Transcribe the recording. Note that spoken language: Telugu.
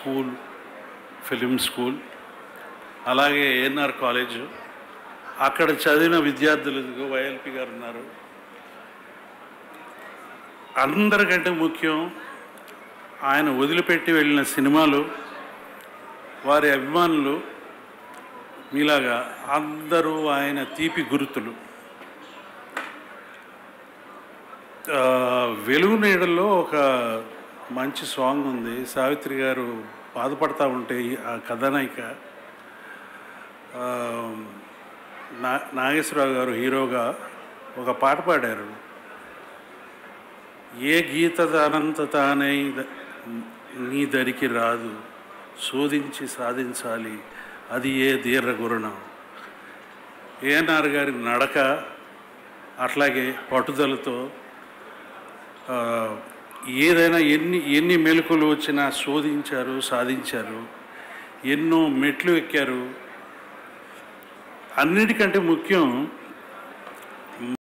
స్కూల్ ఫిలిం స్కూల్ అలాగే ఏఎన్ఆర్ కాలేజు అక్కడ చదివిన విద్యార్థులు ఇదిగో వైఎల్పి గారు ఉన్నారు అందరికంటే ముఖ్యం ఆయన వదిలిపెట్టి వెళ్ళిన సినిమాలు వారి అభిమానులు మీలాగా అందరూ ఆయన తీపి గుర్తులు ఆ, వెలుగు నీడల్లో ఒక మంచి సాంగ్ ఉంది సావిత్రి గారు బాధపడతా ఉంటే ఈ- ఆ కథానాయిక ఆ, నా నాగేశ్వరరావు గారు హీరోగా ఒక పాట పాడారు ఏ గీత అనంత తానై ద- నీ దరికి రాదు శోధించి సాధించాలి అది ఏ దీర్ఘ గురుణం ఏఎన్ఆర్ గారి నడక అట్లాగే పట్టుదలతో ఆ, ఏదైనా ఎన్ని ఎన్ని మెలకులు వచ్చినా శోధించారు సాధించారు ఎన్నో మెట్లు ఎక్కారు అన్నిటికంటే ముఖ్యం